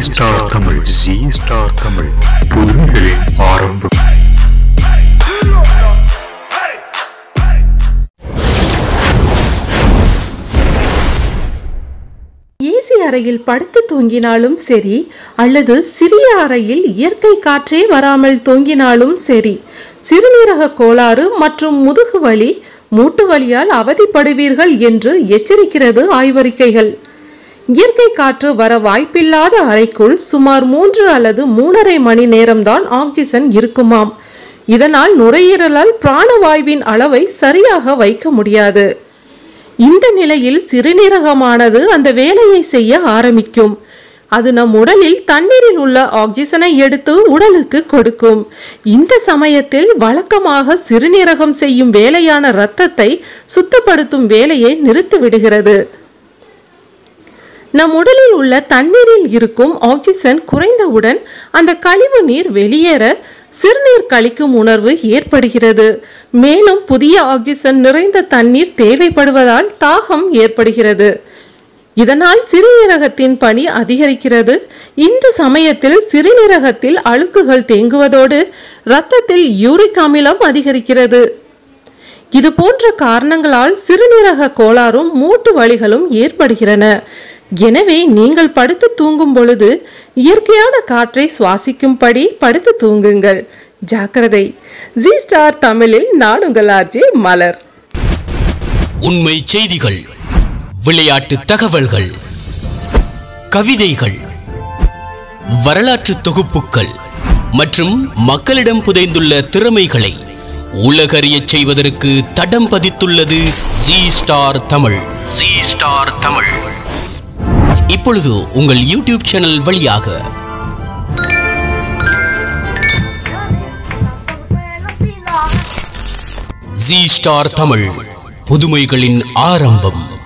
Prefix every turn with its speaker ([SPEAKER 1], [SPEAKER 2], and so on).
[SPEAKER 1] star Tamil G star Tamil புதுமைகளின் ஆரம்பம்
[SPEAKER 2] AC அறையில் படுத்து தூங்கினாலும் சரி அல்லது சிறிய அறையில் இயற்கை காற்றே வராமல் தூங்கினாலும் சரி சிறுநீரக கோளாறு மற்றும் முதுகு வலி மூட்டு வலியால் அவதிப்படுவீர்கள் என்று எச்சரிக்கிறது ஆய்வறிக்கைகள் இயற்கை காற்று வர வாய்ப்பில்லாத அறைக்குள் சுமார் மூன்று அல்லது மூணரை மணி நேரம்தான் ஆக்சிஜன் இருக்குமாம் இதனால் நுரையீரலால் பிராணவாயுவின் அளவை சரியாக வைக்க முடியாது இந்த நிலையில் சிறுநீரகமானது அந்த வேலையை செய்ய ஆரம்பிக்கும் அது நம் உடலில் தண்ணீரில் உள்ள ஆக்சிஜனை எடுத்து உடலுக்கு கொடுக்கும் இந்த சமயத்தில் வழக்கமாக சிறுநீரகம் செய்யும் வேலையான இரத்தத்தை சுத்தப்படுத்தும் வேலையை நிறுத்தி விடுகிறது நம் உடலில் உள்ள தண்ணீரில் இருக்கும் ஆக்சிஜன் குறைந்தவுடன் அந்த கழிவு நீர் வெளியேற சிறுநீர் கழிக்கும் உணர்வு ஏற்படுகிறது மேலும் புதிய ஆக்சிஜன் நிறைந்த தண்ணீர் தேவைப்படுவதால் தாகம் ஏற்படுகிறது இதனால் சிறுநீரகத்தின் பணி அதிகரிக்கிறது இந்த சமயத்தில் சிறுநீரகத்தில் அழுக்குகள் தேங்குவதோடு இரத்தத்தில் யூரிக் அமிலம் அதிகரிக்கிறது இது போன்ற காரணங்களால் சிறுநீரக கோளாறும் மூட்டு வலிகளும் ஏற்படுகிறன எனவே நீங்கள் படுத்து தூங்கும் பொழுது இயற்கையான காற்றை சுவாசிக்கும்படி படுத்து தூங்குங்கள் ஜாக்கிரதை ஜி ஸ்டார் தமிழில் நான் உங்கள் ஆர்ஜே மலர்
[SPEAKER 3] உண்மை செய்திகள் விளையாட்டு தகவல்கள் கவிதைகள் வரலாற்று தொகுப்புகள் மற்றும் மக்களிடம் புதைந்துள்ள திறமைகளை உலகறியச் செய்வதற்கு தடம் பதித்துள்ளது G star Tamil G star Tamil இப்பொழுது உங்கள் யூடியூப் சேனல் வழியாக ஜி ஸ்டார் தமிழ் புதுமைகளின் ஆரம்பம்